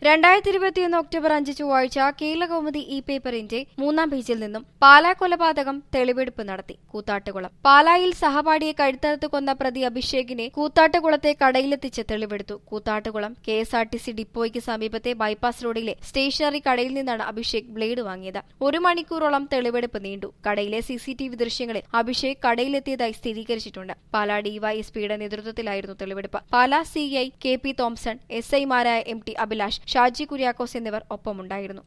രണ്ടായിരത്തി ഇരുപത്തിയൊന്ന് ഒക്ടോബർ അഞ്ച് ചൊവ്വാഴ്ച കേരളകൗമുദി ഇ പേപ്പറിന്റെ മൂന്നാം പേജിൽ നിന്നും പാലാ കൊലപാതകം തെളിവെടുപ്പ് നടത്തി കൂത്താട്ടുകുളം പാലായിൽ സഹപാഠിയെ കഴുത്തറുത്ത് കൊന്ന പ്രതി അഭിഷേകിനെ കൂത്താട്ടുകുളത്തെ കടയിലെത്തിച്ച് തെളിവെടുത്തു Koothattukulam K S R T C ഡിപ്പോയ്ക്ക് സമീപത്തെ ബൈപ്പാസ് റോഡിലെ സ്റ്റേഷനറി കടയിൽ നിന്നാണ് അഭിഷേക് ബ്ലേഡ് വാങ്ങിയത് ഒരു മണിക്കൂറോളം തെളിവെടുപ്പ് നീണ്ടു കടയിലെ സി സി ടി വി ദൃശ്യങ്ങളിൽ അഭിഷേക് കടയിലെത്തിയതായി സ്ഥിരീകരിച്ചിട്ടുണ്ട് പാലാ ഡിവൈഎസ്പിയുടെ നേതൃത്വത്തിലായിരുന്നു തെളിവെടുപ്പ് Pala CI K P Thomson S ഐമാരായ എം ടി അഭിലാഷ് ഷാജി കുര്യാക്കോസ് എന്നിവർ ഒപ്പമുണ്ടായിരുന്നു